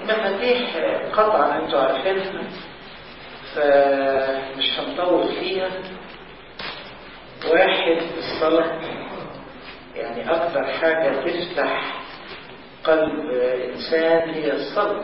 مفاتيح قطعا انتوا عارفينها فمش هنطول فيها واحد الصلاة يعني أكثر حاجة تفتح قلب إنسان هي الصلاة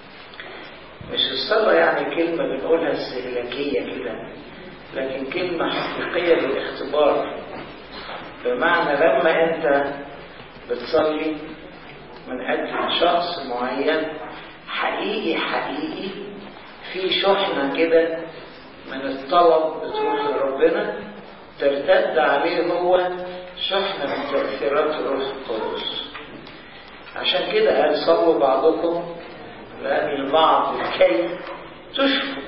مش الصلاة يعني كلمة بنقولها استهلاكية كده لكن كلمة حقيقية للاختبار بمعنى لما أنت بتصلي من أجل شخص معين حقيقي حقيقي في شحنة كده من الطلب بتروح لربنا ترتد عليه هو شحنة من تأثيرات الروح القدس عشان كده قال صلوا بعضكم لأجل البعض لكي تشفوا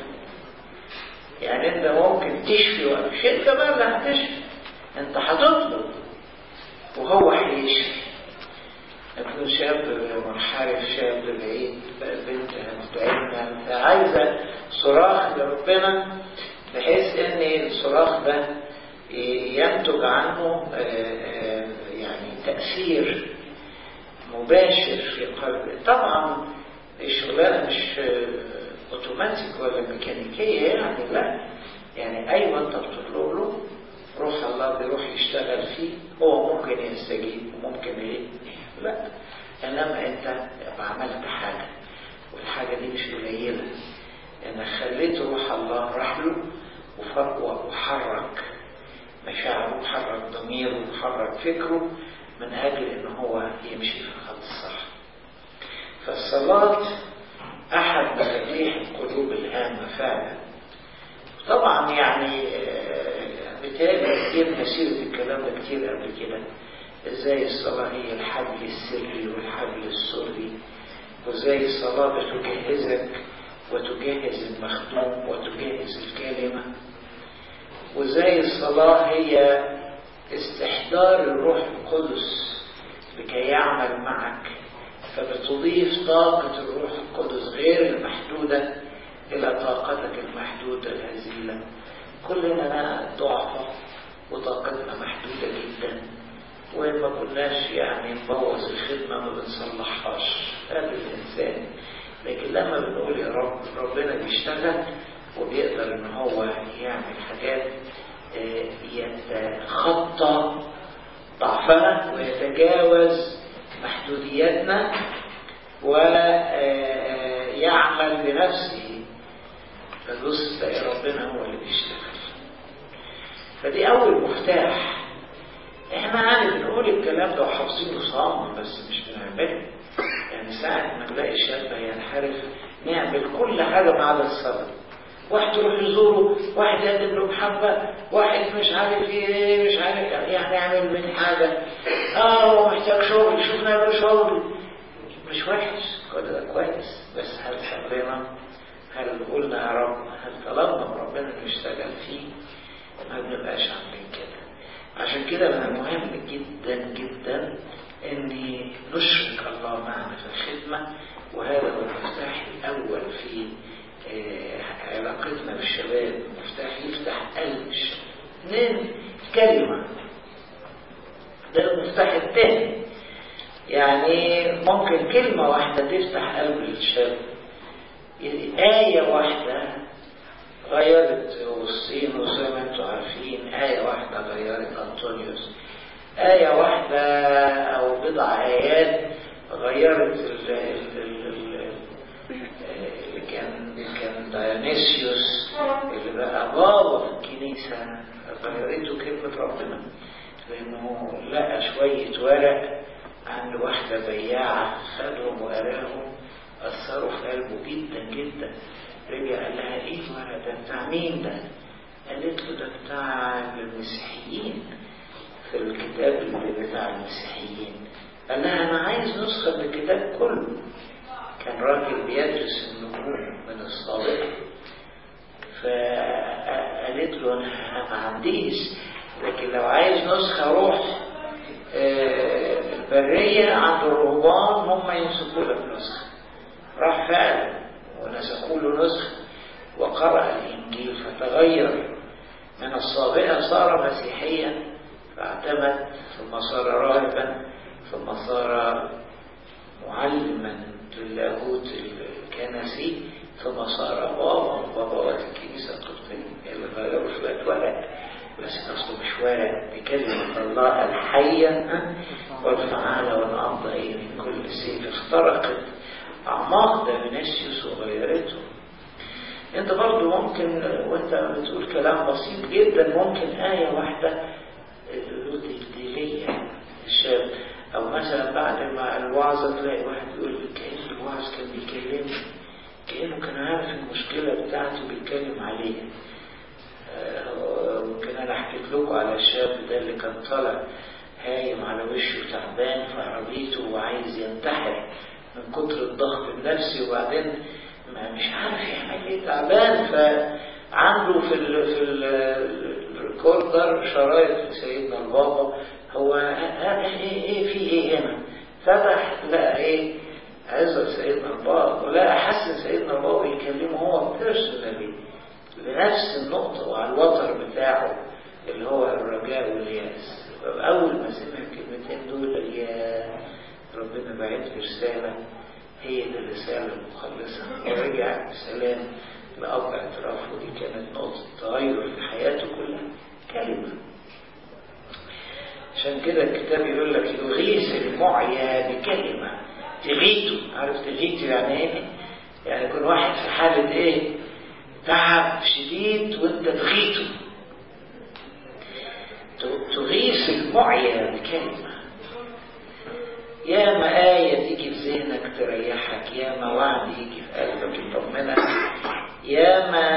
يعني انت ممكن تشفي مش انت بقى اللي هتشفي انت هتطلب وهو هيشفي يكون شاب منحرف شاب بعيد بنت هتتعبنا عايزة صراخ لربنا بحيث ان الصراخ ده ينتج عنه يعني تأثير مباشر في قلبه طبعا الشغلانة مش اوتوماتيك ولا ميكانيكية يعني لا يعني ايوه انت بتطلب له روح الله بيروح يشتغل فيه هو ممكن يستجيب وممكن ايه لا انما انت عملت حاجة والحاجة دي مش قليلة انك خليت روح الله راح له وحرك مشاعره وحرك ضميره وحرك فكره من اجل ان هو يمشي في الخط الصح فالصلاة احد مفاتيح القلوب الهامة فعلا طبعا يعني بالتالي جبنا سيرة الكلام ده كتير قبل كده ازاي الصلاة هي الحبل السري والحبل السري وازاي الصلاة بتجهزك وتجهز المخدوم وتجهز الكلمة وازاي الصلاة هي استحضار الروح القدس لكي يعمل معك فبتضيف طاقة الروح القدس غير المحدودة إلى طاقتك المحدودة الهزيلة كلنا ضعفة وطاقتنا محدودة جدا وما كناش يعني نبوظ الخدمة ما بنصلحهاش هذا الإنسان لكن لما بنقول يا رب ربنا بيشتغل وبيقدر ان هو يعمل حاجات يتخطى ضعفنا ويتجاوز محدودياتنا ويعمل بنفسه فبص تلاقي ربنا هو اللي بيشتغل فدي اول مفتاح احنا يعني بنقول الكلام ده وحافظينه صام بس مش بنعمله يعني ساعة ما نلاقي شاب ينحرف نعمل كل حاجة ما عدا الصلاة واحد يروح يزوره واحد يقدم له محبة واحد مش عارف ايه مش عارف يعني يعمل من حاجة اه هو محتاج شغل شوفنا له شغل مش وحش كل ده كويس بس هل حبينا هل قلنا يا رب هل طلبنا من ربنا انه يشتغل فيه ما بنبقاش عاملين كده عشان كده من المهم جدا جدا ان نشرك الله معنا في الخدمة وهذا هو المفتاح الاول في علاقتنا بالشباب مفتاح يفتح قلب الشباب اثنين كلمة ده المفتاح الثاني يعني ممكن كلمة واحدة تفتح قلب الشاب آية واحدة غيرت أوغسطينوس زي ما انتم عارفين آية واحدة غيرت أنطونيوس آية واحدة أو بضع آيات غيرت ال ال ال اللي كان كان دايونيسيوس اللي بقى بابا في الكنيسة غيرته كلمة ربنا لأنه لقى شوية ورق عند واحدة بياعة خدهم وقراهم أثروا في قلبه جدا جدا رجع قال لها ايه الورق ده بتاع مين ده؟ قالت له ده بتاع المسيحيين في الكتاب اللي بتاع المسيحيين قال لها انا عايز نسخة من الكتاب كله كان راجل بيدرس النجوم من الصادق فقالت له انا ما عنديش لكن لو عايز نسخة روح البرية عند الرهبان هم يمسكوا لك نسخة راح فعلا ونسخوا له نسخة وقرأ الإنجيل فتغير من الصابئة صار مسيحيا فاعتمد ثم صار راهبا ثم صار معلما للاهوت كنسي ثم صار بابا من بابوات الكنيسة القبطية اللي غيروا شوية ورق بس أصله مش ورق دي كلمة الله الحية والفعالة والأمضى إيه من كل سيف اخترقت أعماق دافنسيوس وغيرته انت برضو ممكن وانت بتقول كلام بسيط جدا ممكن آية واحدة تبديلية الشاب او مثلا بعد ما الوعظة تلاقي واحد يقول كأن الوعظ كان بيكلمني كأنه كان عارف المشكلة بتاعته بيتكلم عليها ممكن انا حكيت لكم على الشاب ده اللي كان طالع هايم على وشه تعبان في عربيته وعايز ينتحر من كتر الضغط النفسي وبعدين مش عارف يعمل ايه تعبان فعنده في ال في الريكوردر شرايط سيدنا البابا هو ايه ايه في ايه هنا فتح لقى ايه عزة سيدنا البابا ولقى حسن سيدنا البابا يكلمه هو بيرسونالي لنفس النقطة وعلى الوتر بتاعه اللي هو الرجاء والياس أول ما سمع الكلمتين دول يا ربنا بعت لي رسالة هي دي الرسالة المخلصة ورجع بسلام لأب اعترافه دي كانت نقطة تغير في حياته كلها كلمة عشان كده الكتاب يقول لك يغيث المعيا بكلمة تغيته عارف تغيته يعني ايه؟ يعني يكون واحد في حالة ايه؟ تعب شديد وانت تغيته تغيث المعيا بكلمة يا ما آية تيجي في ذهنك تريحك يا ما وعد يجي في قلبك يطمنك يا ما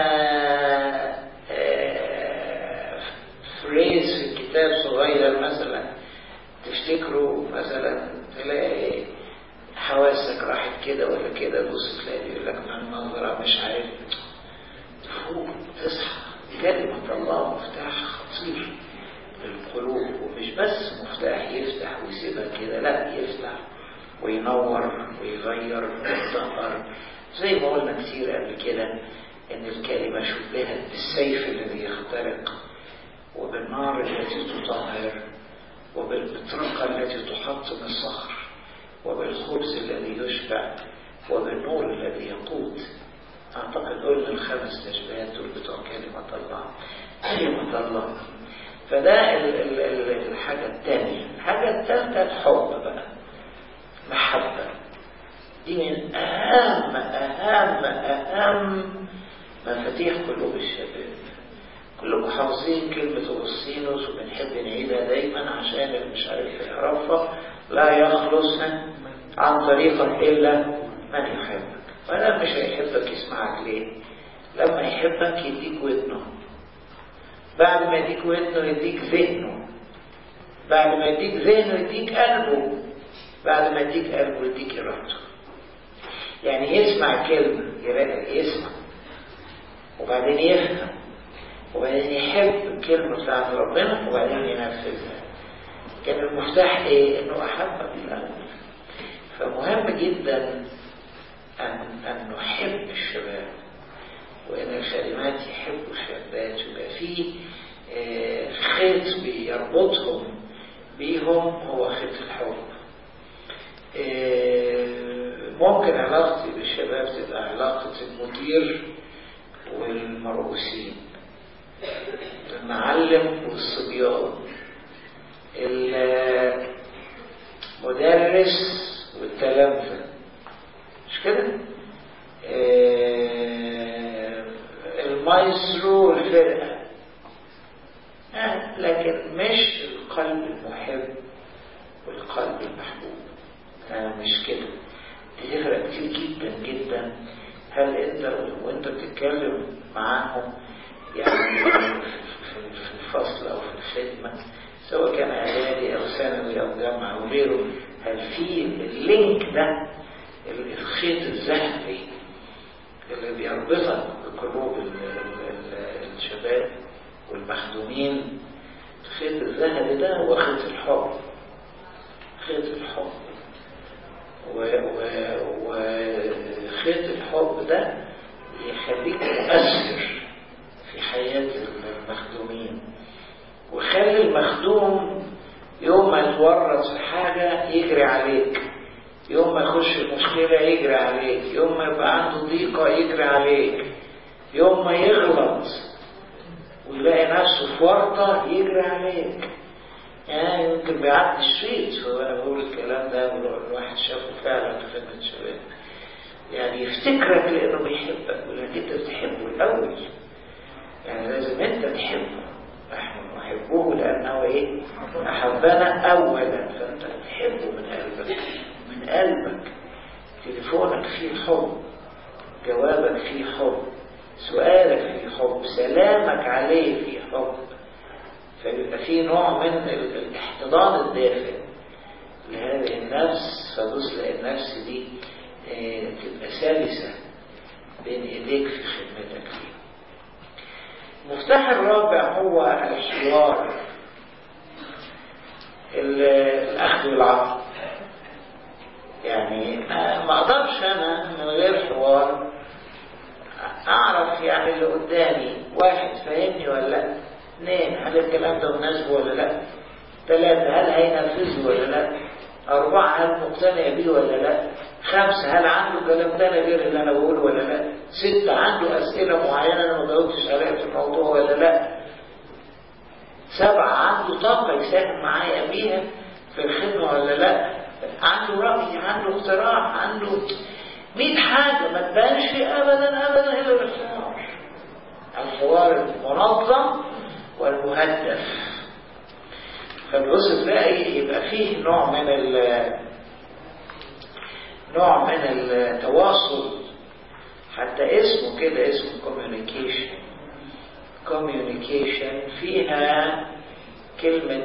فريز في الكتاب صغير مثلا تفتكره مثلا تلاقي حواسك راحت كده ولا كده بص تلاقي يقول لك من النظرة مش عارف تفوق تصحى كلمة الله مفتاح خطير للقلوب ومش بس مفتاح يفتح ويسيبها كده لا يفتح وينور ويغير ويطهر زي ما قلنا كتير قبل كده ان الكلمة شبهت بالسيف الذي يخترق وبالنار التي تطهر وبالمطرقة التي تحطم الصخر وبالخبز الذي يشبع وبالنور الذي يقود اعتقد قلنا الخمس تشبيهات دول بتوع كلمة الله كلمة الله فده ال ال ال الحاجة الثانية الحاجة الثالثة الحب بقى محبة دي من أهم أهم أهم مفاتيح قلوب الشباب كلكم حافظين كلمة أوغسطينوس وبنحب نعيدها دايما عشان اللي مش عارف يعرفها لا يخلص عن طريقك إلا من يحبك ولا مش هيحبك يسمعك ليه لما يحبك يديك ودنه بعد ما يديك ودنه يديك ذهنه بعد ما يديك ذهنه يديك قلبه بعد ما يديك قلبه يديك إرادته يعني يسمع كلمة يسمع وبعدين يفهم وبعدين يحب الكلمة بتاعت ربنا وبعدين ينفذها كان المفتاح ايه انه احبك الأول فمهم جدا أن, أن نحب الشباب وأن الخادمات يحبوا الشابات ويبقى فيه خيط بيربطهم بيهم هو خيط الحب ممكن علاقتي بالشباب تبقى علاقة المدير والمرؤوسين المعلم والصبيان المدرس والتلامذة مش كده آه المايسترو والفرقة آه لكن مش القلب المحب والقلب المحبوب آه مش كده دي تفرق كتير جدا جدا هل انت وانت بتتكلم معاهم يعني في الفصل او في الخدمة سواء كان اعدادي او ثانوي او جامعة او غيره هل في اللينك ده الخيط الذهبي اللي بيربطك بقلوب الشباب والمخدومين الخيط الذهبي ده هو خيط الحب خيط الحب وخيط الحب ده يخليك مؤثر في حياة المخدومين وخلي المخدوم يوم ما يتورط في حاجة يجري عليك يوم ما يخش المشكلة يجري عليك يوم ما يبقى عنده ضيقة يجري عليك يوم ما يغلط ويلاقي نفسه في ورطة يجري عليك يعني يمكن بيعدي الشريط وانا بقول الكلام ده الواحد شافه فعلا في خدمة شباب يعني يفتكرك لانه بيحبك ولانك انت بتحبه الاول يعني لازم انت تحبه نحن نحبه لانه ايه احبنا اولا فانت تحبه من قلبك من قلبك تليفونك فيه حب جوابك فيه حب سؤالك فيه حب سلامك عليه فيه حب فبيبقى فيه نوع من الاحتضان الدافئ لهذه النفس فتصلح النفس دي اه تبقى سلسة بين ايديك في خدمتك فيه المفتاح الرابع هو الحوار الاخذ بالعقل يعني ما اقدرش انا من غير حوار اعرف يعني اللي قدامي واحد فاهمني ولا لا اثنين هل الكلام ده مناسبه ولا لا ثلاثة هل هينفذه ولا لا أربعة هل مقتنع بيه ولا لا خمسة هل عنده كلام تاني غير اللي أنا بقوله ولا لا ستة عنده أسئلة معينة أنا ما جاوبتش عليها في الموضوع ولا لا سبعة عنده طاقة يساهم معايا بيها في الخدمة ولا لا عنده رأي عنده اقتراح عنده مئة حاجة ما تبانش أبدا أبدا إلا بالحوار الحوار المنظم والمهدف فالبص تلاقي يبقى فيه نوع من ال نوع من التواصل حتى اسمه كده اسمه communication communication فيها كلمة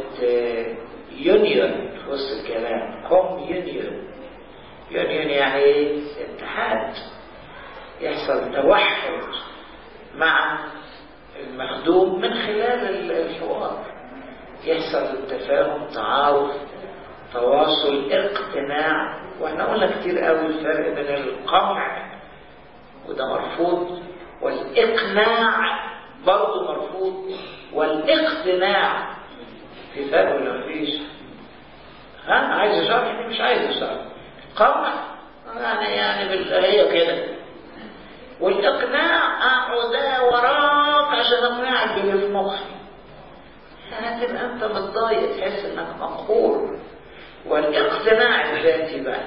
union في وسط الكلام communion union يعني ايه اتحاد يحصل توحد مع المخدوم من خلال الحوار يحصل التفاهم تعارف تواصل اقتناع واحنا قلنا كتير قوي الفرق بين القمع وده مرفوض والاقناع برضه مرفوض والاقتناع في فرق ولا مفيش ها عايز شرح دي مش عايز شرح قمع يعني يعني هي كده والاقناع اقعد وراك عشان اقنعك باللي في مخي هتبقى انت متضايق تحس انك مقهور والاقتناع الذاتي بقى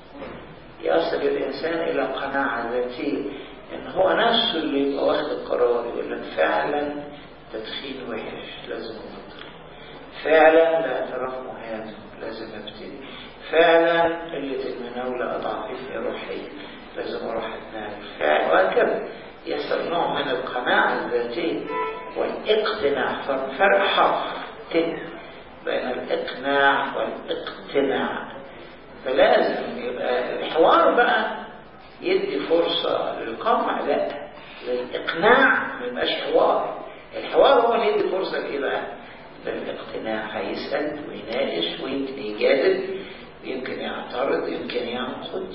يصل الانسان الى قناعه ذاتيه ان هو نفسه اللي يبقى واخد القرار يقول لك فعلا تدخين وحش لازم ابطل فعلا الاعتراف مهم لازم ابتدي فعلا قله المناوله اضعفتني روحيا لازم اروح اتناول فعلا وهكذا يصل نوع من القناعه الذاتيه والاقتناع فرق حرف ت بين الاقناع والاقتناع فلازم يبقى الحوار بقى يدي فرصة للقمع لا للإقناع ما يبقاش حوار الحوار هو اللي يدي فرصة لإيه بقى للاقتناع هيسأل ويناقش ويمكن يجادل يمكن يعترض يمكن ينقد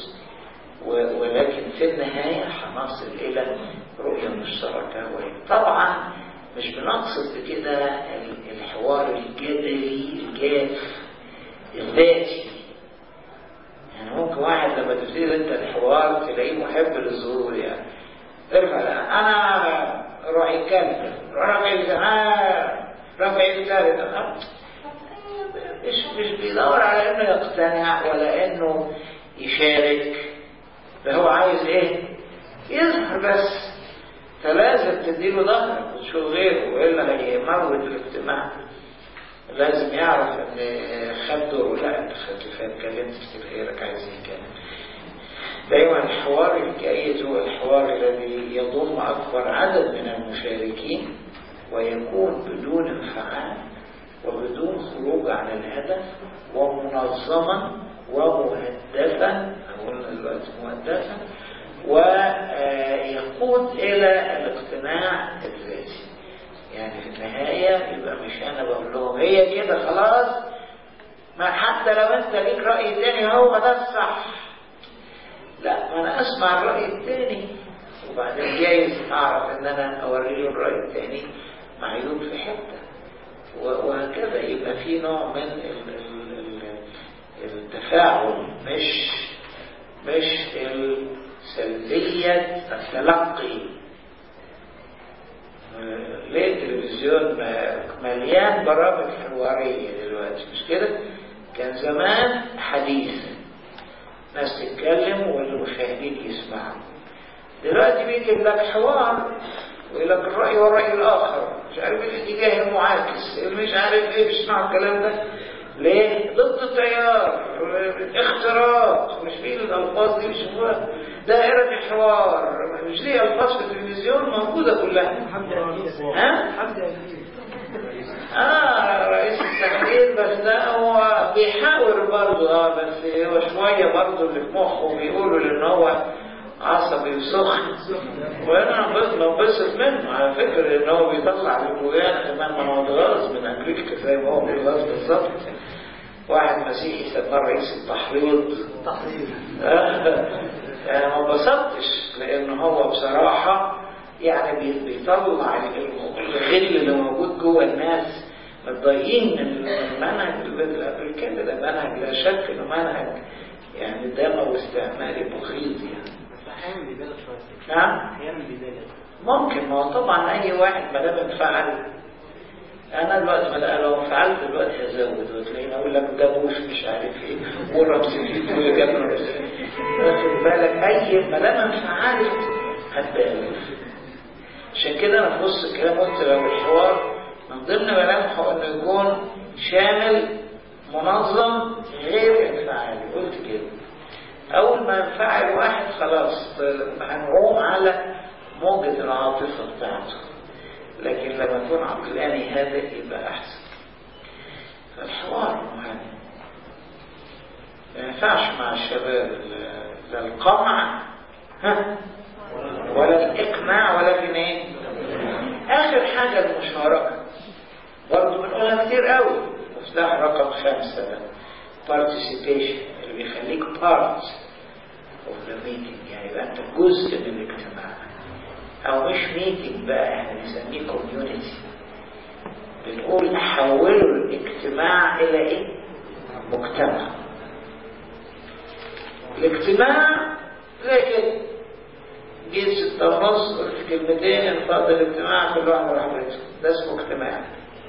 ولكن في النهاية هنصل إلى رؤية مشتركة طبعا مش بنقصد بكده الحوار الجدلي الجاف الذاتي يعني ممكن واحد لما تبتدي انت الحوار تلاقيه محب للظهور يعني ارفع لا انا روح يتكلم روح رافع رافع الثالث مش مش بيدور على انه يقتنع ولا انه يشارك ده هو عايز ايه يظهر بس فلازم تديله ظهرك وتشوف غيره والا هيموت الاجتماع لازم يعرف ان خد دوره لا انت كفايه اتكلمت كتير غيرك عايز يتكلم دايما الحوار الجيد هو الحوار الذي يضم اكبر عدد من المشاركين ويكون بدون انفعال وبدون خروج عن الهدف ومنظما ومهدفا قلنا دلوقتي مهدفا ويقود إلى الاقتناع الذاتي يعني في النهاية يبقى مش أنا بقول لهم هي كده خلاص ما حتى لو أنت ليك رأي تاني هو ده الصح لا ما أنا أسمع الرأي التاني وبعدين جايز أعرف إن أنا أوري له الرأي التاني معيوب في حتة وهكذا يبقى في نوع من التفاعل مش مش سلبية التلقي ليه التلفزيون مليان برامج حوارية دلوقتي مش كده كان زمان حديث ناس تتكلم والمشاهدين يسمعوا دلوقتي بيجيب لك حوار ويقول لك الرأي والرأي الآخر مش عارف الاتجاه المعاكس مش عارف ايه بيسمعوا الكلام ده ليه؟ ضد التيار اختراق مش فيه الألفاظ دي مش هو دائرة الحوار مش دي ألفاظ في التلفزيون موجودة كلها ها؟ اه رئيس التحرير بس ده هو بيحاول برضه اه بس هو شوية برضه اللي في مخه بيقولوا لأن هو عصبي وسخن وانا بنبسط منه على فكرة ان هو بيطلع الجويان كمان ما هو اتغاظ من امريكا زي ما هو بيتغاظ بالظبط واحد مسيحي سماه رئيس التحريض تحريض يعني ما انبسطتش لان هو بصراحة يعني بيطلع الغل اللي موجود جوه الناس متضايقين من المنهج الامريكاني ده منهج لا شك انه منهج يعني دموي استعماري بغيض يعني احيانا بيبالغ شويه نعم احيانا بيبالغ ممكن ما هو طبعا اي واحد ما دام انفعل انا دلوقتي ما لو انفعلت دلوقتي هزود وتلاقيني اقول لك ده بوش مش عارف ايه ورمسفيت وجاب رمسفيت واخد بالك اي ما دام انفعلت هتبالغ عشان كده انا في نص الكلام قلت لو الحوار من ضمن ملامحه انه يكون شامل منظم غير انفعالي قلت كده اول ما ينفعل واحد خلاص هنعوم على موجة العاطفة بتاعته لكن لما يكون عقلاني هادئ يبقى احسن فالحوار مهم ما ينفعش مع الشباب لا القمع ها ولا الإقناع ولا في ايه آخر حاجة المشاركة برضه بنقولها كتير قوي مفتاح رقم خمسة ده participation اللي بيخليك part of the meeting يعني يبقى أنت جزء من الاجتماع أو مش meeting بقى احنا بنسميه community بنقول حولوا الاجتماع إلى إيه؟ مجتمع الاجتماع زي كده جيت ستة ونص قلت كلمتين انفضل الاجتماع كل واحد راح بيته ده اسمه اجتماع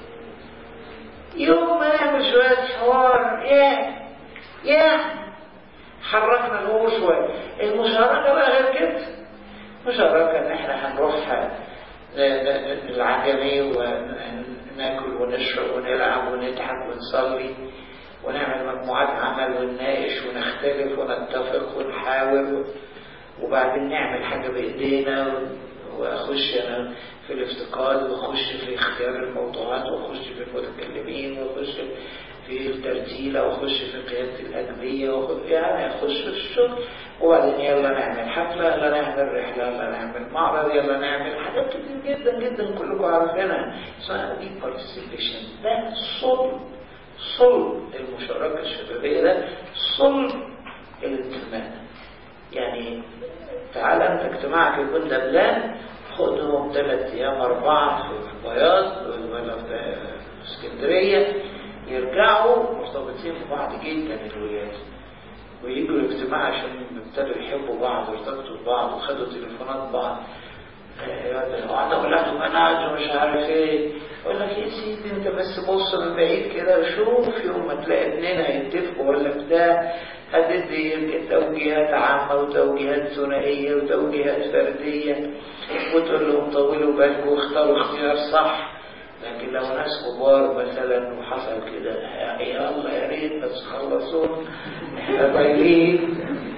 يوم ما نعمل شوية حوار يا يا حركنا الامور شوية المشاركة بقى غير كده مشاركة ان احنا هنروح العجمي وناكل ونشرب ونلعب ونضحك ونصلي ونعمل مجموعات عمل ونناقش ونختلف ونتفق ونحاول وبعدين نعمل حاجة بإيدينا وأخش أنا في الافتقاد وأخش في اختيار الموضوعات وأخش في المتكلمين وأخش في الترتيلة وأخش في قيادة الأدبية وأخش يعني أخش في الشغل وبعدين يلا نعمل حفلة يلا نعمل رحلة يلا نعمل معرض يلا نعمل حاجات كتير جدا جدا كلكم عارفينها اسمها دي participation ده صلب صلب المشاركة الشبابية ده صلب الانتماء يعني تعالى انت اجتماعك يكون دبلان خدهم ثلاث ايام اربعه في بياض ولا في اسكندريه يرجعوا مرتبطين ببعض جدا الولاد ويجوا الاجتماع عشان ابتدوا يحبوا بعض وارتبطوا ببعض وخدوا تليفونات بعض واحدة ولاد وبنات ومش عارف ايه يقول لك يا سيدي انت بس بص من بعيد كده وشوف يوم ما تلاقي اتنين هيتفقوا ولا بتاع هتدي توجيهات عامة وتوجيهات ثنائية وتوجيهات فردية وتقول لهم طولوا بالكم واختاروا اختيار صح لكن لو ناس كبار مثلا وحصل كده يا الله يا ريت بس خلصون احنا طايلين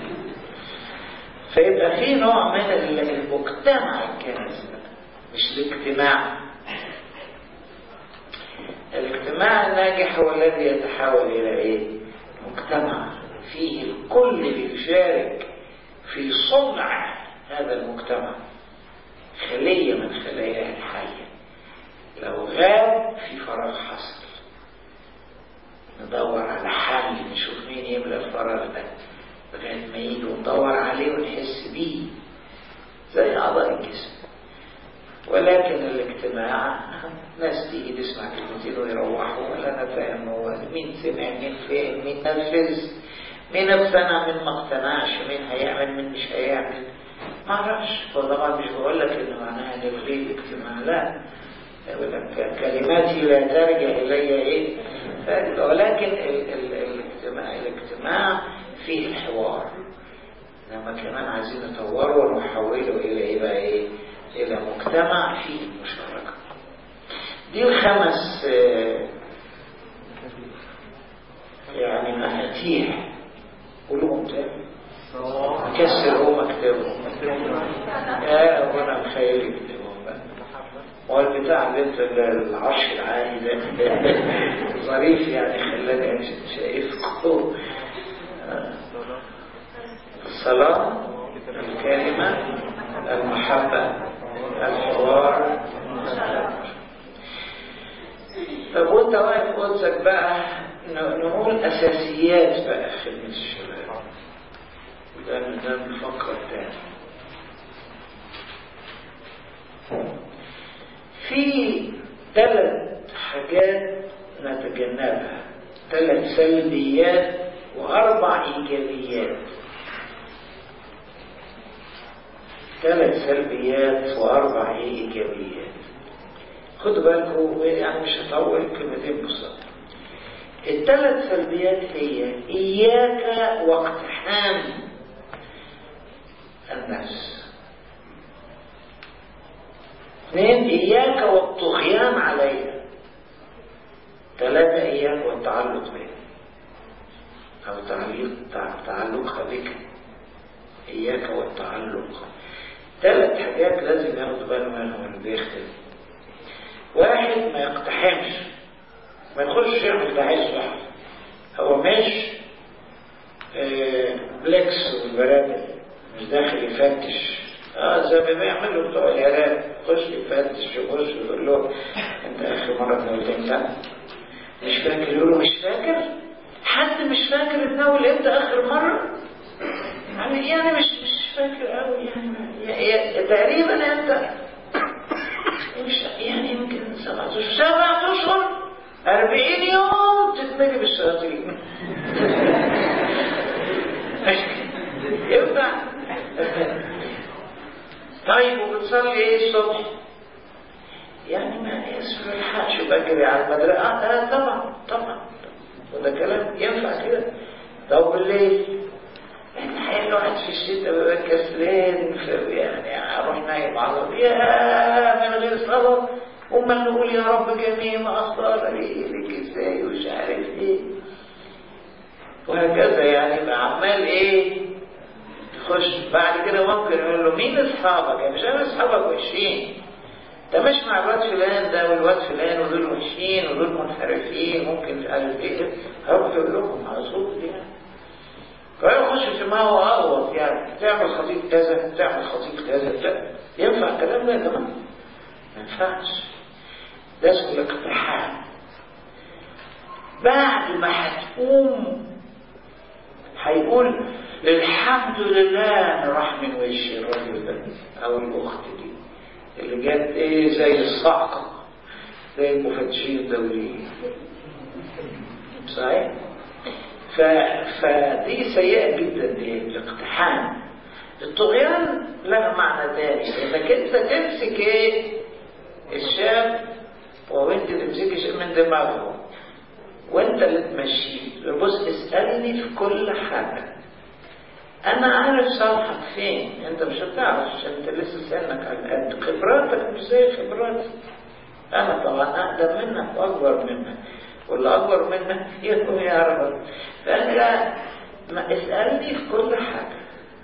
فيبقى في نوع من المجتمع الكنسي مش الاجتماع الاجتماع الناجح هو الذي يتحول الى ايه مجتمع فيه الكل بيشارك في صنع هذا المجتمع خلية من خلاياه الحية لو غاب في فراغ حصل ندور على حل نشوف مين يملى الفراغ ده لغاية ما يجي وندور عليه ونحس بيه زي أعضاء الجسم ولكن الاجتماع ناس تيجي تسمع كلمتين ويروحوا ولا انا فاهم هو مين سمع مين فهم مين نفذ مين اقتنع مين ما اقتنعش مين هيعمل مين مش هيعمل ما اعرفش طبعا مش بقول لك ان معناها نلغي الاجتماع لا يقول لك كلماتي لا ترجع الي ايه ولكن ال ال الاجتماع الاجتماع فيه الحوار لما كمان عايزين نطوره ونحوله الى ايه بقى ايه الى مجتمع فيه المشاركه دي الخمس يعني مفاتيح قولهم تاني كسر هو مكتبهم يا وانا مخيل يكتبهم بقى هو البتاع اللي انت العرش العالي ده ظريف يعني خلاني شايفكم الصلاة الكلمة المحبة الحوار طب وانت واقف قدسك بقى نقول اساسيات بقى خدمة الشباب وده ده بنفكر تاني في ثلاث حاجات نتجنبها ثلاث سلبيات واربع ايجابيات ثلاث سلبيات واربع ايجابيات خدوا بالكم يعني مش هطول كلمتين بسيطة الثلاث سلبيات هي إياك واقتحام النفس اثنين إياك والطغيان عليها ثلاثة إياك والتعلق بها أو تعليق تعلقها بك إياك والتعلق ثلاث حاجات لازم ياخدوا بالهم منهم اللي بيختلف واحد ما يقتحمش ما يدخلش يعمل اللي عايزه واحد هو مش آه بلكس والبرامج مش داخل يفتش اه زي ما بيعملوا بتوع العراق يخش يفتش يخش يقول له انت اخر مره تناولت امتى؟ مش فاكر يقول له مش فاكر؟ حد مش فاكر تناول امتى اخر مره؟ يعني يعني مش مش فاكر قوي يعني تقريبا انت مش يعني يمكن سبعة اشهر سبعة اشهر أربعين يوم تتملي بالشياطين ينفع طيب وبتصلي ايه الصبح يعني ما يسر الحقش بجري على المدرسة آه طبعا طبعا وده كلام ينفع كده طب بالليل الحقيقة الواحد في الشتاء بيبقى كسلان يعني اروح نايم على يا من غير صبر وما نقول يا رب جميع ما اخطر لك ازاي ومش عارف ايه وهكذا يعني يبقى عمال ايه تخش بعد كده ممكن يقول له مين اصحابك يعني مش انا اصحابك وحشين ده مش مع الواد فلان ده والواد فلان ودول وحشين ودول منحرفين ممكن مش عارف ايه هروح يقول لكم على صوت يعني فيخش في ما هو اغوط يعني تعمل خطيب كذا تعمل خطيب كذا لا ينفع الكلام ده يا جماعه ما ينفعش ده اسمه الاقتحام بعد ما هتقوم هيقول الحمد لله انا راح من وشي الراجل ده او الاخت دي اللي جت ايه زي الصعقه زي المفتشين الدوليين صحيح ف... فدي سيئة جدا دي الاقتحام الطغيان لها معنى تاني انك انت تمسك ايه الشاب وانت تمسكي من دماغه وانت اللي تمشيه بص اسألني في كل حاجة انا عارف صالحك فين انت مش هتعرف عشان انت لسه سنك على قد خبراتك مش زي خبراتي انا طبعا اقدم منك واكبر منك واللي اكبر منك يكون يعرفك فانا ما اسالني في كل حاجه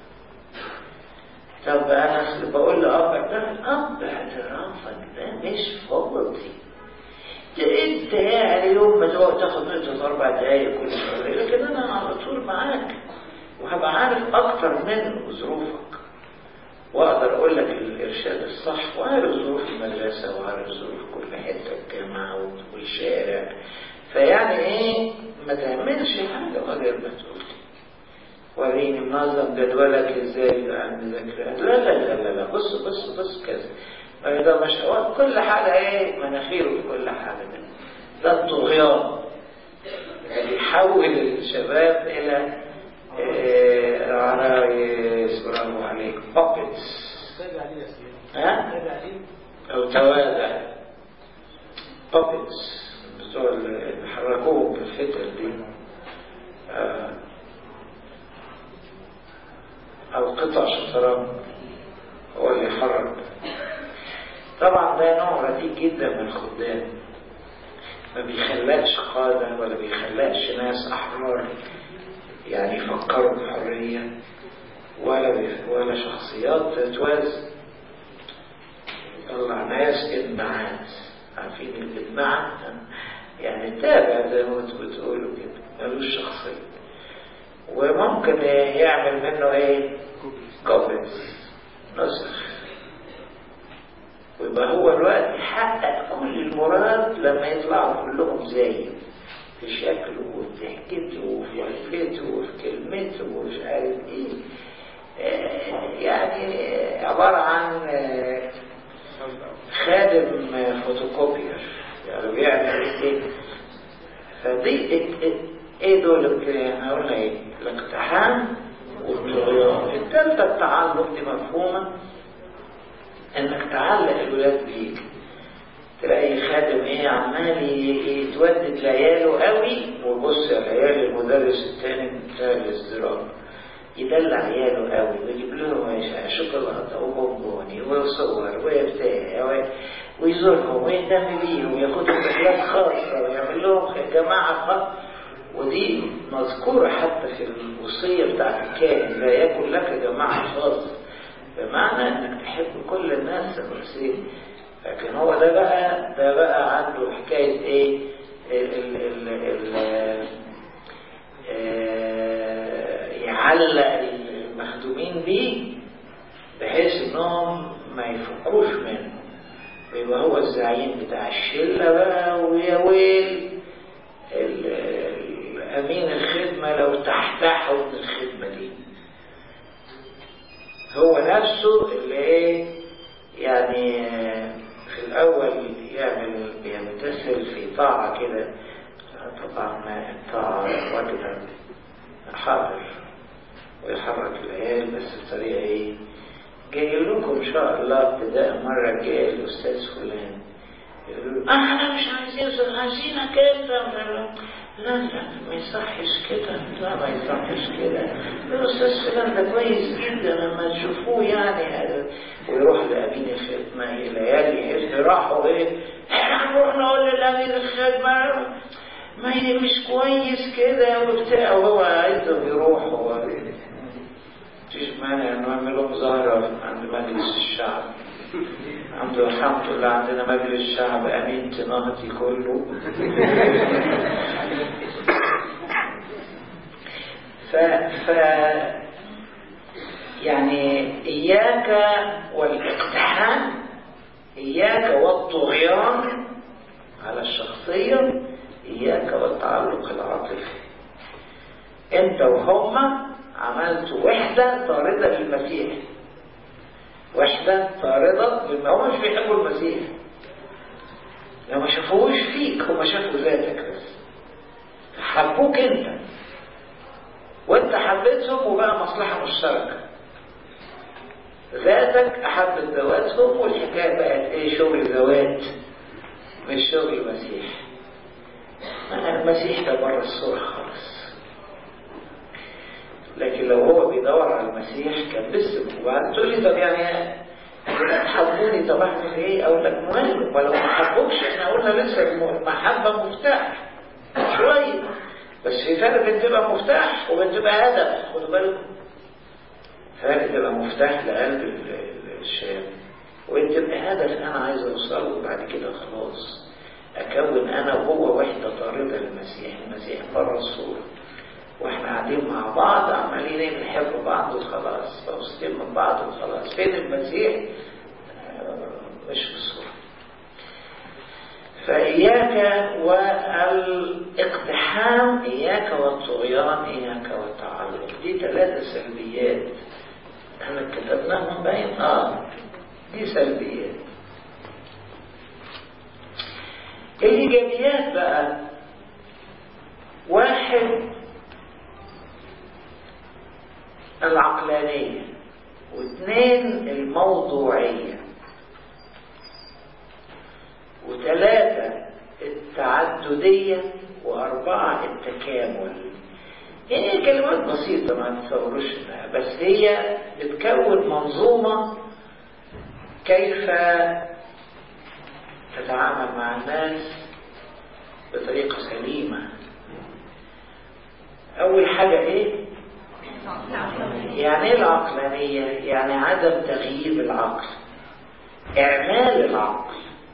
طب انا بقول لابك ده اب اعترافك ده مش فضلتي انت يعني يوم ما تقعد تاخد منه اربع دقايق كل شويه لكن انا على طول معاك وهبقى عارف اكتر من ظروفك واقدر اقول لك الارشاد الصح وعارف ظروف المدرسه وعارف ظروف كل حته الجامعه والشارع فيعني ايه ما تعملش حاجه من غير ما تقول وريني منظم جدولك ازاي بقى المذاكره لا لا لا لا لا بص بص بص كذا ده مش كل حاجه ايه مناخيره في كل حاجه ده ده الطغيان يعني يحول الشباب الى آه، على برافو عليك puppets تابع عليه يا سيدي ها تابع عليه أو توابع puppets بتوع اللي حركوهم بالفتر دي آه، أو قطع شطرنج هو اللي يحرك طبعا ده نوع رديء جدا من الخدام ما بيخلقش قادة ولا بيخلقش ناس أحرار يعني يفكروا بحرية ولا بي- ولا شخصيات تتوازن يطلع ناس إدماعات عارفين الإدماع يعني تابع زي ما انتوا بتقولوا كده ملوش شخصية وممكن يعمل منه ايه كوبلز نسخ ويبقى هو الوقت يحقق كل المراد لما يطلعوا كلهم زيه في شكله وفي ضحكته وفي وقفته وفي كلمته ومش عارف ايه آه، يعني عبارة عن آه، خادم فوتوكوبير يعني بيعمل ايه فدي إيه- إيه- ايه دول احنا قلنا ايه الاقتحام والطغيان الثالثة التعلق دي مفهومة انك تعلق الولاد بيك تلاقي خادم ايه عمال ي- يتودد لعياله قوي ويبص على عيال المدرس التاني بتاع الازدراء يدلع عياله قوي ويجيب لهم شوكولاته وبونبوني وصور وبتاع و- ويزورهم ويهتم بيهم وياخدهم رحلات خاصه ويعمل لهم جماعه خاصه ودي مذكوره حتى في الوصيه بتاعت الكاهن لا يكن لك جماعه خاصه بمعنى انك تحب كل الناس الرسول لكن هو ده بقى ده بقى عنده حكايه ايه ال ال ال ال آه، يعلق المخدومين بيه بحيث انهم ما يفكوش منه ويبقى هو الزعيم بتاع الشله بقى ويا ويل ال- ال- امين الخدمه لو تحتحوا من الخدمه دي هو نفسه اللي ايه يعني آه، في الاول يعمل يمتثل في طاعه كده طبعا الطاعه واجبه حاضر ويحرك العيال بس بطريقه ايه جاي لكم ان شاء الله ابتداء مره الجايه الاستاذ فلان يقولوا له احنا مش عايزين عايزينك انت لا لا ما يصحش كده لا ما يصحش كده الاستاذ فلان ده كويس جدا لما تشوفوه يعني ويروح لامين الخدمه العيال يحس راحوا ايه احنا هنروح نقول لامين الخدمه ما هي مش كويس كده وبتاع وهو عايزهم يروحوا مفيش مانع انه يعمل لهم ظاهره عند مجلس الشعب عنده الحمد لله عندنا مجلس الشعب امين تناهتي كله ف ف يعني اياك والاقتحام اياك والطغيان على الشخصيه اياك والتعلق العاطفي انت وهم عملتوا وحده طارده للمسيح وحدة طاردة لما هم مش بيحبوا المسيح لو ما شافوش فيك هم شافوا ذاتك بس حبوك انت وانت حبيتهم وبقى مصلحة مشتركة ذاتك احبت ذواتهم والحكاية بقت ايه شغل ذوات مش شغل مسيح المسيح ده بره الصورة خالص لكن لو هو بيدور على المسيح كان لسه وبعد تقول لي طب يعني تحبوني طب اعمل ايه؟ اقول لك مهم ولو ما حبوكش احنا قلنا لسه المحبه مفتاح شويه بس في فرق بين تبقى مفتاح وبين تبقى هدف خدوا بالكم فرق تبقى مفتاح لقلب ال- الشاب وانت تبقى هدف انا عايز اوصله وبعد كده خلاص اكون انا وهو وحده طارده للمسيح المسيح بره الصوره واحنا قاعدين مع بعض عمالين ايه بنحب بعض وخلاص مبسوطين من بعض وخلاص فين المسيح آه، مش في الصورة فإياك والاقتحام إياك والطغيان إياك والتعلق دي ثلاثة سلبيات احنا كتبناهم باين اه دي سلبيات الإيجابيات بقى واحد العقلانية واثنين الموضوعية وثلاثة التعددية وأربعة التكامل يعني كلمات بسيطة ما تتصوروش إنها بس هي بتكون منظومة كيف تتعامل مع الناس بطريقة سليمة أول حاجة إيه؟ يعني إيه العقلانية؟ يعني عدم تغييب العقل إعمال العقل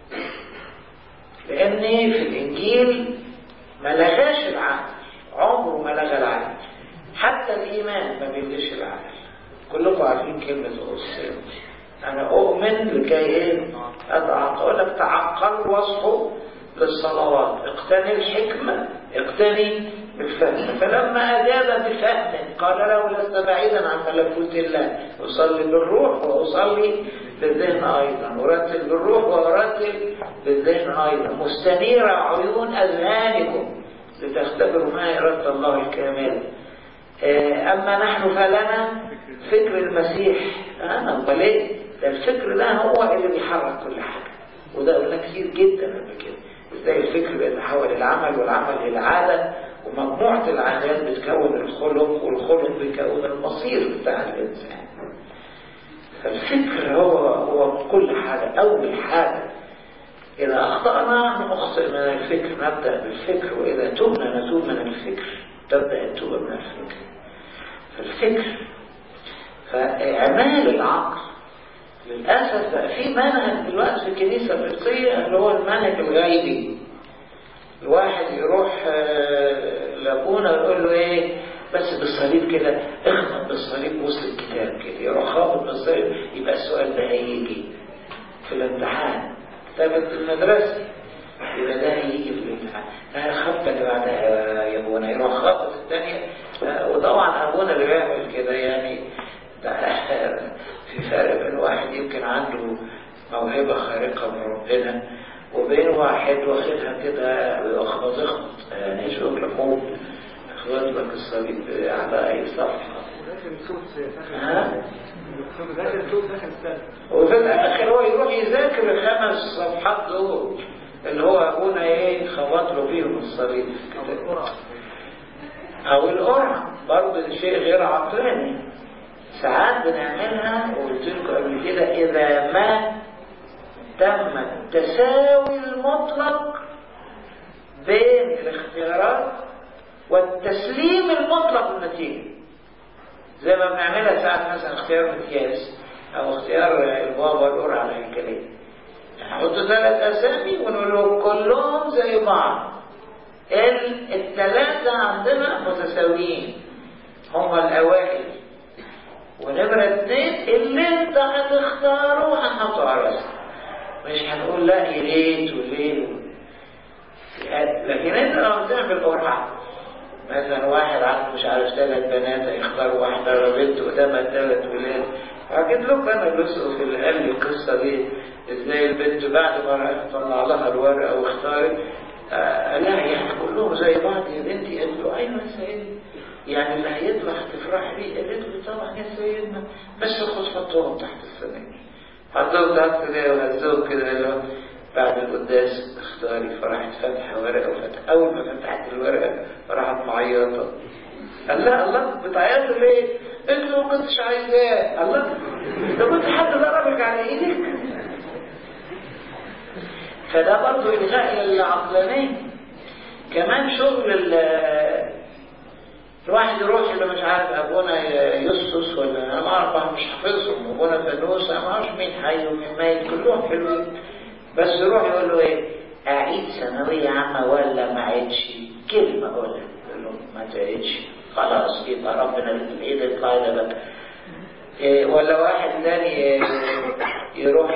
لأن في الإنجيل ما لغاش العقل عمره ما لغى العقل حتى الإيمان ما بيلغيش العقل كلكم عارفين كلمة أوصية أنا أؤمن لكي إيه أتعقل أقول لك تعقل وصفه للصلوات اقتني الحكمة اقتني بالفهم فلما أجاب بفهم قال له لست بعيدا عن ملكوت الله أصلي بالروح وأصلي بالذهن أيضا أرتل بالروح وأرتل بالذهن أيضا مستنير عيون أذهانكم لتختبروا ما إرادة الله الكاملة أما نحن فلنا فكر المسيح أنا أمال إيه؟ ده الفكر ده هو اللي بيحرك كل حاجة وده قلنا كتير جدا قبل كده ازاي الفكر بيتحول الى عمل والعمل الى عاده ومجموعه العادات بتكون الخلق والخلق بيكون المصير بتاع الانسان فالفكر هو هو كل حاجه اول حاجه اذا اخطانا نخطئ من الفكر نبدا بالفكر واذا تبنا نتوب من الفكر تبدا التوبه من الفكر فالفكر فاعمال العقل للأسف بقى في منهج دلوقتي في الكنيسة القبطية اللي هو المنهج الغيبي الواحد يروح لابونا يقول له ايه بس بالصليب كده اخبط بالصليب وسط الكتاب كده يروح خابط بالصليب يبقى السؤال ده هيجي في الامتحان كتابة المدرسة يبقى ده هيجي في الامتحان خبط اللي بعدها يا ابونا يروح خابط الثانية وطبعا ابونا اللي بيعمل كده يعني في فرق بين واحد يمكن عنده موهبة خارقة من ربنا وبين واحد واخدها كده اخبط اخبط يعني شغل موت اخبط لك الصليب على اي صفحة وفي الاخر هو يروح يذاكر الخمس صفحات دول اللي هو ابونا ايه خبط له فيهم الصليب او القرعة برضه شيء غير عقلاني ساعات بنعملها وقلت لكم قبل كده إذا ما تم التساوي المطلق بين الاختيارات والتسليم المطلق للنتيجة زي ما بنعملها ساعات مثلا اختيار مكياس أو اختيار البابا القرعة على الهيكلية نحط ثلاث أسامي ونقول لهم كلهم زي بعض الثلاثة عندنا متساويين هما الأوائل ونمرة اتنين اللي انت هتختاره هنحطه على راسك مش هنقول لا يا ريت وليه لكن انت لو بتعمل قرعة مثلا واحد عنده مش عارف ثلاث بنات هيختار واحدة بنت قدامها ثلاث ولاد أكيد لك أنا جزء في اللي قال لي القصة دي إزاي البنت بعد ما طلع لها الورقة واختارت آه لا يعني كلهم زي بعض يا بنتي قالت له أيوة يا سيدي يعني اللي هيطلع هتفرح بيه قالت له طبعا يا سيدنا بس خد حطهم تحت السماء حطهم تحت كده وهزوهم كده اللي بعد القداس اختاري فراحت فاتحه ورقه وفتح اول ما فتحت الورقه راحت معيطه قال لا الله بتعيطوا ليه؟ قلت له ما كنتش عايزاه الله ده كنت حد ضربك على ايدك فده برضه الغاء للعقلانيه كمان شغل الواحد يروح اللي مش عارف ابونا يسوس ولا انا ما اعرف مش حافظهم ابونا فانوس انا ما اعرفش مين حي ومين ميت كلهم حلوين بس يروح يقول له ايه اعيد ثانويه عامه ولا ما عيدش كلمه اقولها يقول له ما تعيدش خلاص يبقى ربنا الايد القاعده بقى إيه ولا واحد تاني يروح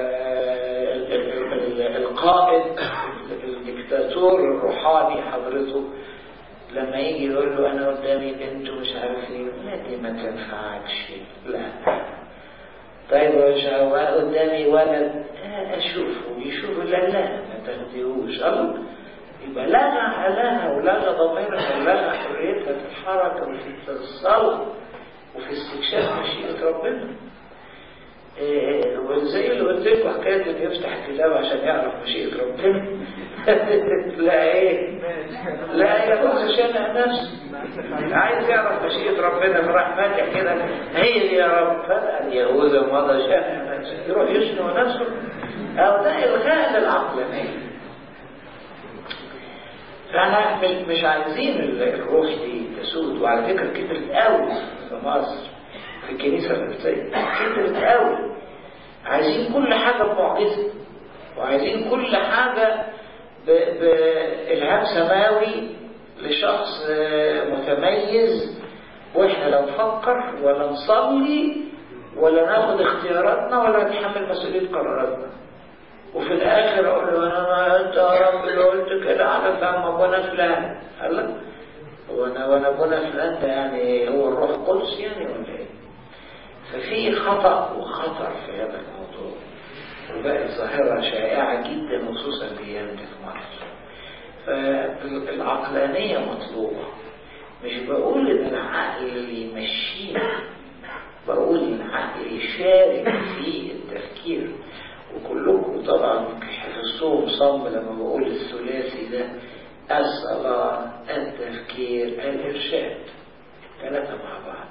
القائد الدكتاتور الروحاني حضرته لما يجي يقول له انا قدامي بنت ومش عارف ايه لا دي ما تنفعكش لا طيب مش قدامي ولد اشوفه يشوف لا لا ما تاخديهوش الله يبقى لغى لها ولغى ضميرها ولغى حريتها في الحركه وفي الصلاه وفي استكشاف مشيئة ربنا إيه، وزي اللي قلت لكم حكاية انه يفتح الكتاب عشان يعرف مشيئة ربنا لا ايه لا يبص شانع نفسه عايز يعرف مشيئة ربنا فراح فاتح كده هي دي يا رب فتح اليهوذا ومضى شانع نفسه يروح يشنو نفسه او ده الغاء للعقلانية فاحنا مش- مش عايزين ال- الروح دي تسود وعلى فكرة كترت قوي في مصر في الكنيسة القبطية كترت قوي عايزين كل حاجة بمعجزة وعايزين كل حاجة ب- بإلهام سماوي لشخص آه، متميز واحنا لا نفكر ولا نصلي ولا ناخد اختياراتنا ولا نتحمل مسؤولية قراراتنا وفي الاخر اقول له انا ما انت يا رب اللي قلت كده على فهم ابونا فلان قال لا هو انا وانا ابونا فلان ده يعني هو الروح القدس يعني ولا ايه ففي خطأ وخطر في هذا الموضوع وبقت ظاهرة شائعة جدا وخصوصا الأيام دي في مصر فالعقلانية مطلوبة مش بقول إن العقل اللي يمشينا بقول إن العقل يشارك في التفكير وكلكم طبعا حفظتوهم صم لما بقول الثلاثي ده الصلاة التفكير الإرشاد ثلاثة مع بعض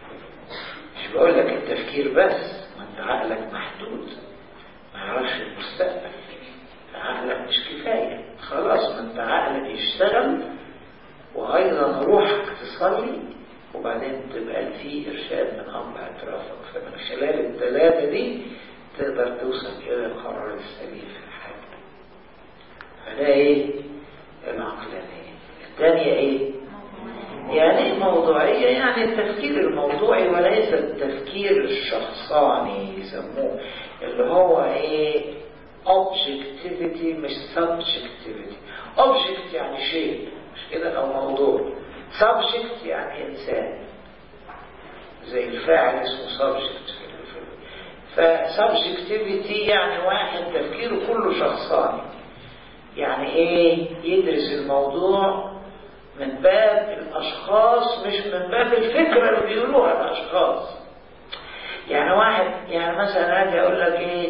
مش بقول لك التفكير بس ما انت عقلك محدود ما يعرفش المستقبل عقلك مش كفاية خلاص ما انت عقلك يشتغل وأيضا روحك تصلي وبعدين تبقى في إرشاد من أمر أطرافك فمن خلال الثلاثة دي تقدر توصل إلى القرار السليم في الحياة فده إيه؟ العقلانية الثانية إيه؟ يعني ايه موضوعية يعني التفكير الموضوعي وليس التفكير الشخصاني يسموه اللي هو ايه objectivity مش subjectivity object يعني شيء مش كده او موضوع subject يعني انسان زي الفاعل اسمه subject في الفيلم فsubjectivity يعني واحد تفكيره كله شخصاني يعني ايه يدرس الموضوع من باب الاشخاص مش من باب الفكرة اللي بيقولوها الاشخاص يعني واحد يعني مثلا اجي اقول لك ايه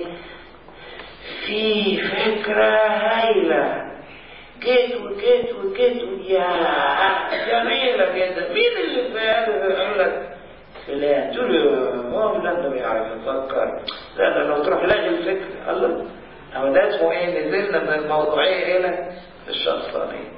في فكرة هايلة جيت وجيت وجيت يا جميلة جدا مين اللي في هذا يقول لك فلان تقول له هو فلان ده بيعرف يفكر لا ده لو تروح لاغي الفكرة الله هو ده اسمه ايه نزلنا من الموضوعية الى الشخصانية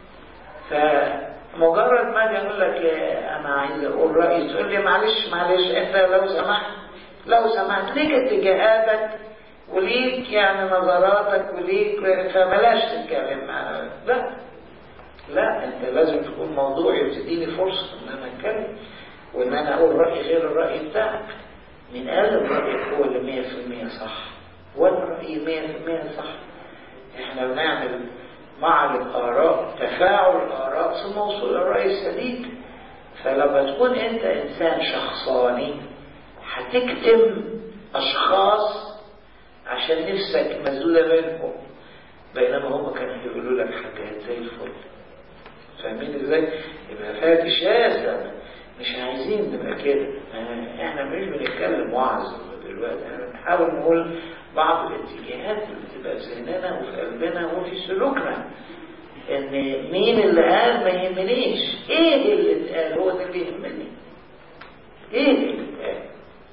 فمجرد ما اجي اقول لك إيه انا عايز اقول رايي تقول لي معلش معلش انت لو سمحت لو سمحت ليك اتجاهاتك وليك يعني نظراتك وليك فبلاش تتكلم معانا لا لا انت لازم تكون موضوعي وتديني فرصه ان انا اتكلم وان انا اقول رايي غير الراي بتاعك من قال رايك هو اللي 100% صح وانا رايي 100% صح احنا بنعمل مع الآراء تفاعل الآراء ثم وصول الرأي السديد فلما تكون أنت إنسان شخصاني هتكتم أشخاص عشان نفسك مسدودة بينهم بينما هم كانوا بيقولوا لك حاجات زي الفل فاهمين ازاي؟ يبقى فيها شاسة مش عايزين نبقى كده احنا مش بنتكلم وعظ دلوقتي احنا بنحاول نقول بعض الاتجاهات اللي بتبقى في ذهننا وفي قلبنا وفي سلوكنا ان مين اللي قال ما يهمنيش ايه اللي اتقال هو ده اللي يهمني ايه اللي اتقال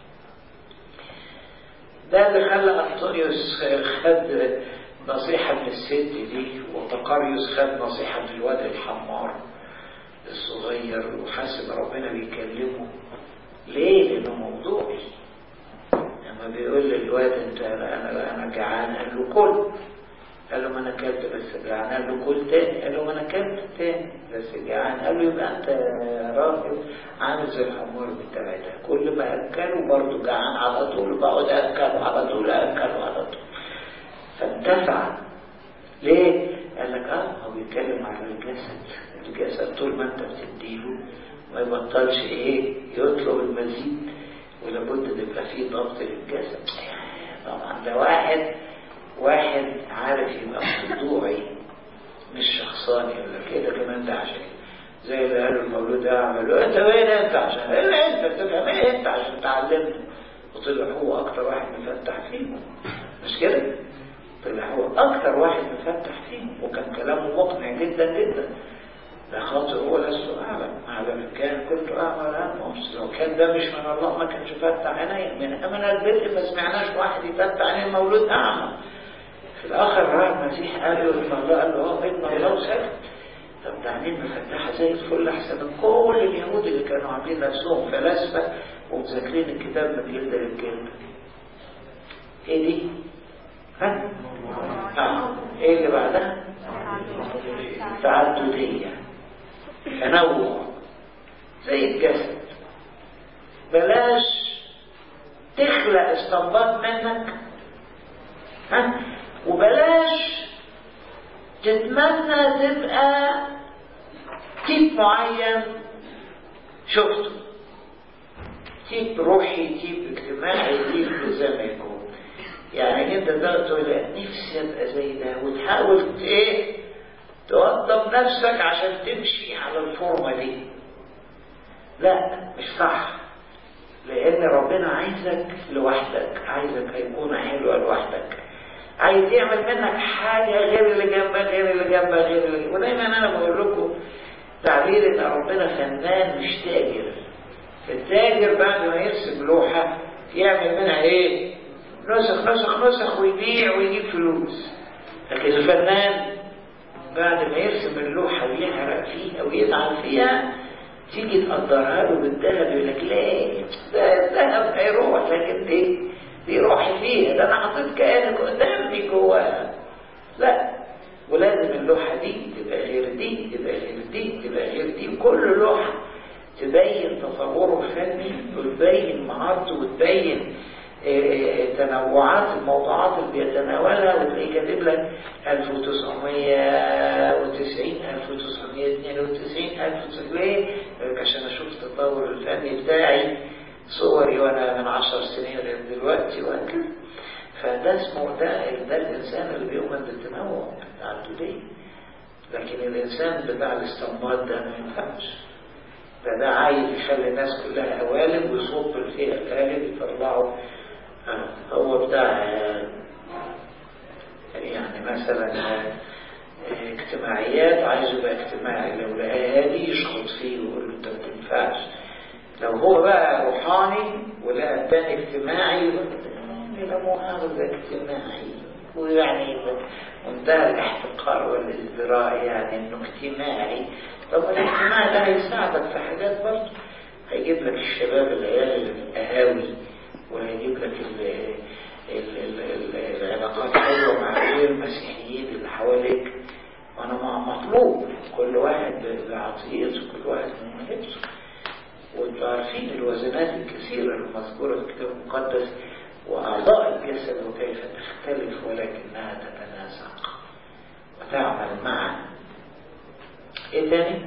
ده اللي خلى انطونيوس خد نصيحة من الست دي وتقاريوس خد نصيحة من الواد الحمار الصغير وحاسب ربنا بيكلمه ليه؟ لأنه موضوعي لما بيقول للواد انت انا انا جعان قال له كل قال له ما انا اكلت بس جعان قال له كل تاني قال له ما انا اكلت تاني بس جعان قال له يبقى انت يا راجل عامل زي الحمار بتاعي ده كل ما اكله برضه جعان على طول بقعد اكله على طول اكله على طول فانتفع ليه؟ قال لك اه هو بيتكلم على الجسد الجسد طول ما انت بتديله ما يبطلش ايه يطلب المزيد ولابد ان يبقى فيه ضبط للجسد طبعا ده واحد واحد عارف يبقى موضوعي مش شخصاني ولا كده كمان ده عشان زي اللي قالوا المولود اعمل انت وين انت عشان ايه انت تفهم ايه انت عشان تعلمنا وطلع هو اكتر واحد مفتح فيهم مش كده طلع هو اكتر واحد مفتح فيهم وكان كلامه مقنع جدا جدا لا خاطر هو لست اعلم اعلم كان كنت اعمل انفس لو كان ده مش من الله ما كانش فتح عيني من من البدء ما سمعناش واحد يفتح عينيه مولود اعمى في الاخر راح المسيح قال له ان الله قال له اه ابن الله وسكت طب ده عينين مفتحه زي الفل احسن من كل اليهود اللي كانوا عاملين نفسهم فلاسفه ومذاكرين الكتاب من جلد للجلد ايه دي؟ ها؟ اه ايه اللي بعدها؟ تعددية تنوع زي الجسد بلاش تخلق استنباط منك ها وبلاش تتمنى تبقى تيب معين شفته تيب روحي تيب اجتماعي تيب زي ما يكون يعني انت تقول نفسي ابقى زي ده وتحاول ايه توظف نفسك عشان تمشي على الفورمة دي لا مش صح لان ربنا عايزك لوحدك عايزك هيكون حلوة لوحدك عايز يعمل منك حاجة غير اللي جنبك غير اللي جنبك غير اللي جنبك ودايما انا بقول لكم تعبير ان ربنا فنان مش تاجر التاجر بعد ما يرسم لوحة يعمل منها ايه نسخ نسخ نسخ ويبيع ويجيب فلوس لكن الفنان بعد ما يرسم اللوحة ويحرق فيها ويتعب فيها تيجي تقدرها له بالذهب يقول لك لا ده الذهب هيروح لكن دي دي روحي فيها ده انا حطيت كأنك قدامي جواها لا ولازم اللوحة دي تبقى غير دي تبقى غير دي تبقى غير دي كل لوحة تبين تصوره الفني وتبين مهارته وتبين تنوعات الموضوعات اللي بيتناولها وتلاقيه كاتب لك 1990 1992 1900 عشان اشوف التطور الفني بتاعي صوري وانا من 10 سنين غير دلوقتي وهكذا فده اسمه ده ده الانسان اللي بيؤمن بالتنوع التعددية لكن الانسان بتاع الاستنباط ده ما ينفعش ده ده عايز يخلي الناس كلها قوالب ويصب الفئة القالب يطلعوا هو بتاع يعني مثلا اجتماعيات عايز يبقى اجتماعي لو لقى هادي يشخط فيه ويقول له انت ما تنفعش لو هو بقى روحاني ولقى التاني اجتماعي لا مؤاخذة اجتماعي ويعني منتهى الاحتقار والازدراء يعني انه اجتماعي طب الاجتماع ده هيساعدك في حاجات برضه هيجيب لك الشباب العيال القهاوي وهيجيب لك ال ال ال ال العلاقات حلوة مع غير المسيحيين اللي حواليك وانا مطلوب كل واحد بعطيته كل واحد بموهبته وانتوا عارفين الوزنات الكثيرة المذكورة في الكتاب المقدس وأعضاء الجسد وكيف تختلف ولكنها تتناسق وتعمل معا ايه تاني؟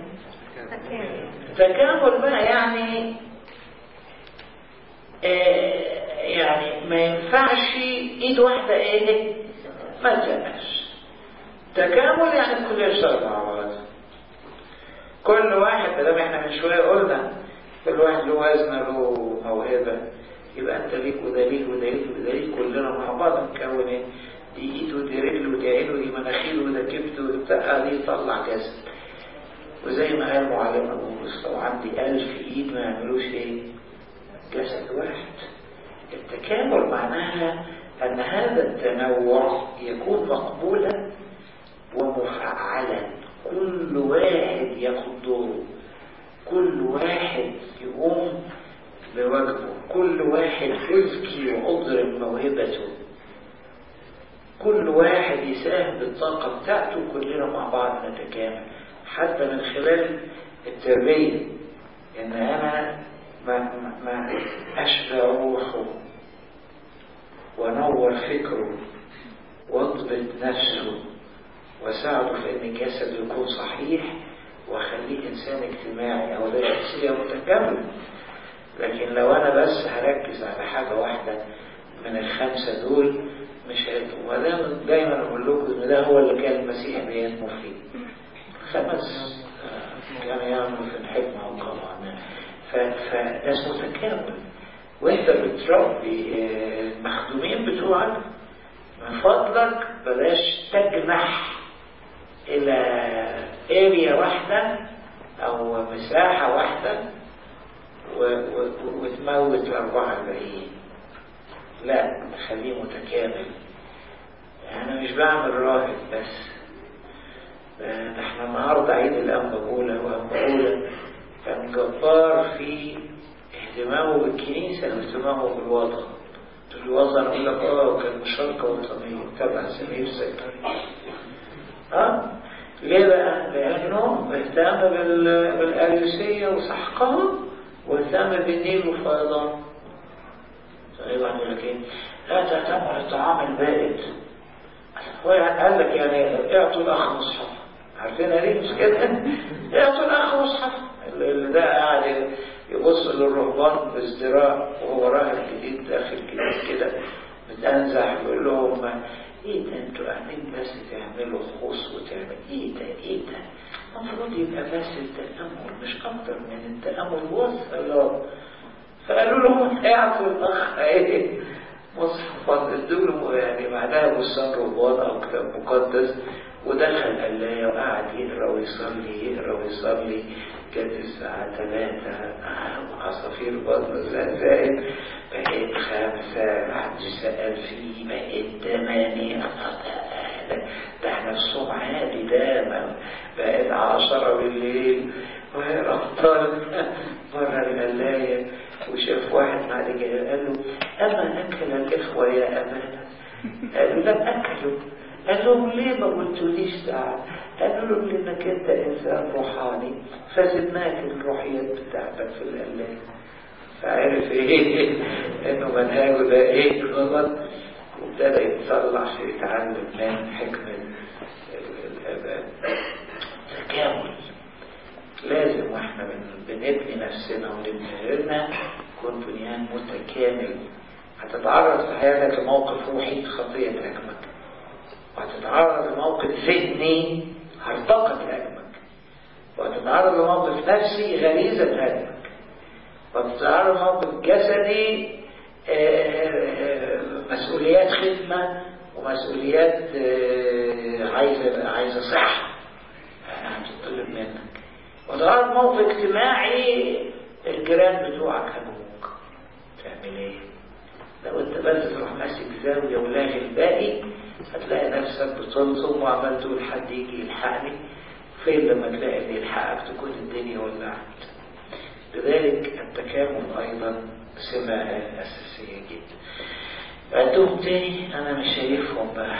تكامل بقى يعني آه يعني ما ينفعش ايد واحدة ايه ما تبقاش تكامل يعني الكل يشتغل مع بعض كل واحد ما احنا من شوية قلنا كل واحد له وزن له موهبة يبقى انت ليك وده ليك وده ليك وده ليك كلنا مع بعض نكون ايه دي ايد ودي رجل ودي عين ودي مناخير وده كبد وده دي يطلع جسد وزي ما قال معلم ابو موسى لو عندي ألف ايد ما يعملوش ايه جسد واحد التكامل معناها أن هذا التنوع يكون مقبولا ومفعلا كل واحد ياخد دوره كل واحد يقوم بواجبه كل واحد يزكي وأضرب موهبته كل واحد يساهم بالطاقة بتاعته كلنا مع بعض نتكامل حتى من خلال التربية إن أنا ما, ما أشبع روحه ونور فكره واضبط نفسه وساعده في ان جسده يكون صحيح واخليه انسان اجتماعي او ده شخصيه متكامله لكن لو انا بس هركز على حاجه واحده من الخمسه دول مش هيبقى وده دايما اقول لكم ان ده هو اللي كان المسيح بينمو فيه خمس كان يعمل في الحكمة والقمع فده اسمه تكامل وانت بتربي المخدومين بتوعك من فضلك بلاش تجنح الى اريا واحدة او مساحة واحدة وتموت الاربعة الباقيين لا خليه متكامل انا مش بعمل راهب بس ده احنا النهارده عيد الانبا اولى وانبا اولى كان جبار في اهتمامه بالكنيسه واهتمامه بالوطن الوطن يقول لك اه كان مشاركه وطنيه تبع سمير سكري اه ليه بقى؟ لأنه اهتم بالأريوسية وسحقها واهتم بالنيل وفيضان. طيب يقول لك ايه؟ لا تهتموا للطعام البائد. هو قال لك يعني اعطوا الأخ مصحف. عارفينها ليه مش كده؟ اعطوا الأخ مصحف. اللي ده قاعد يبص للرهبان بازدراء وهو راهب جديد داخل جديد كده متنزح يقول لهم ايه ده انتوا قاعدين بس تعملوا خوص وتعمل ايه ده ايه ده المفروض يبقى بس التأمل مش اكتر من التأمل والصلاة فقالوا لهم اعطوا الاخ ايه مصحفا ادوا له يعني بعدها بستان رهبان او كتاب مقدس ودخل قلاية وقعد يقرا ويصلي يقرا ويصلي كانت الساعة ثلاثة عصافير بطن زائد بقيت خمسة محدش سأل فيه بقيت ثمانية ده احنا الصبح عادي ده بقيت عشرة بالليل وربطان بره القلاية وشاف واحد بعد كده قال له أما أكل الإخوة يا أمانة قال له لم أكلوا قال لهم ليه ما قلتوليش ساعة قالوا له لأنك أنت إنسان روحاني فزدناك الروحيات بتاعتك في القلاية فعرف إيه إنه منهجه ده إيه غلط وابتدى يتصلح يتعلم من حكمة الآباء تكامل لازم واحنا بنبني نفسنا ونبني غيرنا يكون بنيان متكامل هتتعرض في حياتك لموقف روحي خطية تهاجمك وهتتعرض لموقف ذهني هرطقة تهاجمك وهتتعرض لموقف نفسي غريزة تهاجمك وهتتعرض لموقف جسدي مسؤوليات خدمة ومسؤوليات عايزة عايزة صحة هتطلب منك وتعرض موقف اجتماعي الجيران بتوعك هجوموك تعمل ايه؟ لو انت بس تروح ماسك زاوية ولاغي الباقي هتلاقي نفسك بتلطم وعمال تقول حد يجي يلحقني فين لما تلاقي اللي يلحقك تكون الدنيا ولعت لذلك التكامل ايضا سمة اساسية جدا عندهم تاني انا مش شايفهم بقى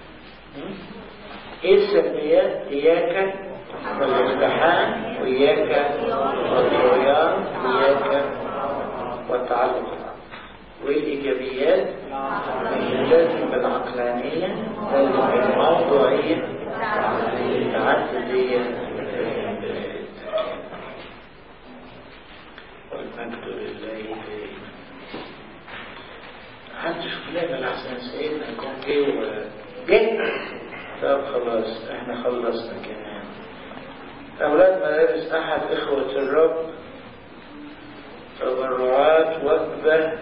ايه السلبيات اياك والامتحان واياك والطغيان واياك والتعلق والإيجابيات لازم بالعقلانية لازم بالموضوعية التعددية والمجد لله دائما محدش فلان الحسن سيدنا يكون جه جه طب خلاص احنا خلصنا كمان أولاد مدارس أحد إخوة الرب تبرعات وجبة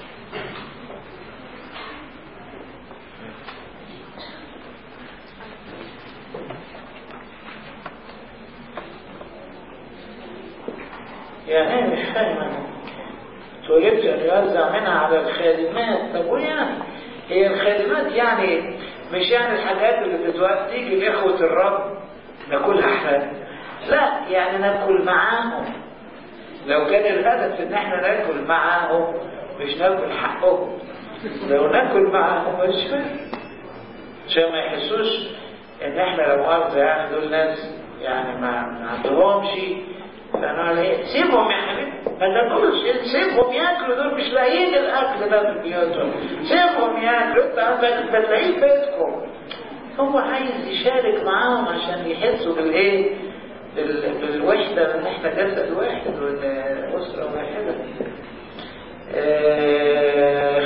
يعني مش فاهم طلبت أن يوزع منها على الخادمات طب ويعني هي الخادمات يعني مش يعني الحاجات اللي بتتوقف تيجي لإخوة الرب ناكلها احنا لا يعني ناكل معاهم لو كان الهدف ان احنا ناكل معاهم مش ناكل حقهم لو ناكل معاهم مش فاهم عشان ما يحسوش ان احنا لو مؤاخذة يعني دول ناس يعني ما ما عندهمش فانا على ايه سيبهم يا حبيبي ما تاكلش سيبهم ياكلوا دول مش لاقيين الاكل ده في بيوتهم سيبهم ياكلوا انت بتلاقيه في بيتكم هو عايز يشارك معاهم عشان يحسوا بالايه بالوحدة ان احنا جسد واحد وان اسرة واحدة